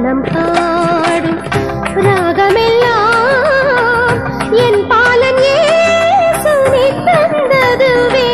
மனம் பாடும் ராகமெல்லாம் என் பாலன் இயேசு நீ தந்ததுவே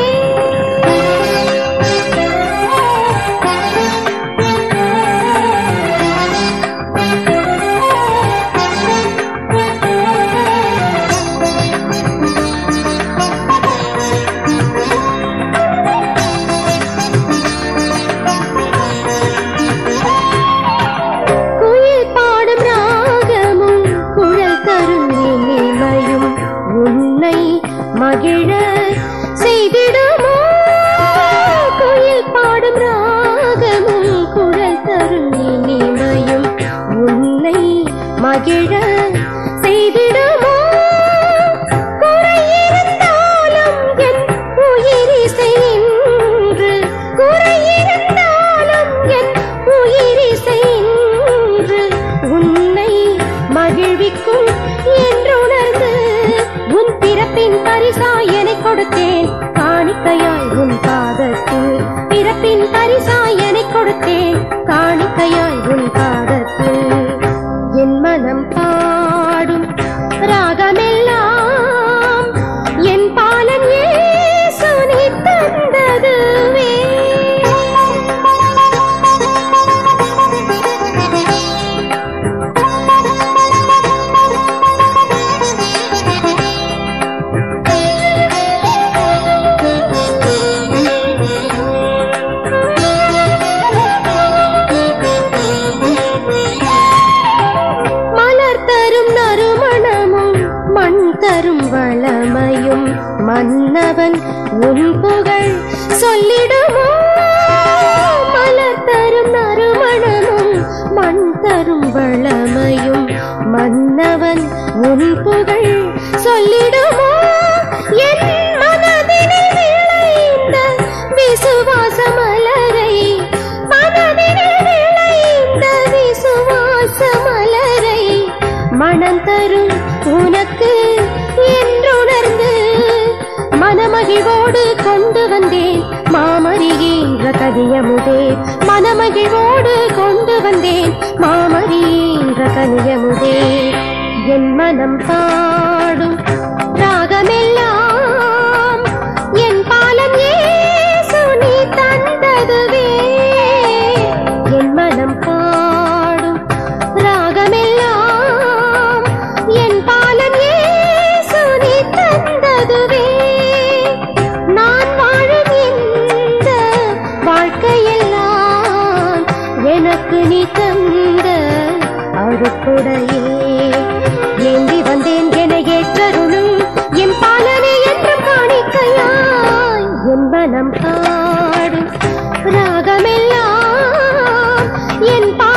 குயில் பாடும் ராகமும் குழல் தரும் இனிமையும் உன்னை மகிழ செய்திடுமோ குயில் பாடும் ராகமும் குழல் தரும் இனிமையும் உன்னை மகிழ செய்திடுமோ குறையிருந்தாலும் என் உயிரிசை நின்று குறையிருந்தாலும் என் உயிரிசை நின்று உன்னை மகிழ்விக்கும் என்றுணர்ந்து உன் பிறப்பின் பரிசாய் எனக் கொடுத்தேன் காணிக்கையாய் உன் பாதத்தில் பிறப்பின் பரிசாய் எனக் கொடுத்தேன் காணிக்கையாய் உன் பாதத்தில் என் மனம் பாடும் ராகமெல்லாம் என் பாலன் இயேசு நீ தந்ததுவே மலர் தரும் நறுமணமும் மண் தரும் வளமையும் மன்னவன் உன் புகழ் சொல்லிடுமோ மலர் தரும் நறுமணமும் மண் தரும் வளமையும் மன்னவன் உன் புகழ் சொல்லிடுமோ என் மனதினில் விளைந்த விசுவாச மலரை மனதினில் விளைந்த விசுவாச மலரை மனம் தரும் உனக்கு என்றுணர்ந்து மனமகிழ்வோடு கொண்டு வந்தேன் மாமரிகின்ற கதியமுதே மனமகிழ்வோடு கொண்டு வந்தேன் மாமரிகின்ற கனியமுதே என் மனம் பாடும் ராகமெல்லாம் என் பாலம் இயேசு நீ தந்ததுவே என் மனம் பாடும் ராகமெல்லாம் என் பாலன் இயேசு நீ தந்ததுவே நான் வாழும் இந்த வாழ்க்கையெல்லாம் எனக்கு நீ தந்த அழுக்குடையே ஏந்தி வந்தேன் என ஏற்றருளும் என் பாலனை என்று காணிக்கையாய் என் மனம் பாடும் ராகமெல்லாம் என் பா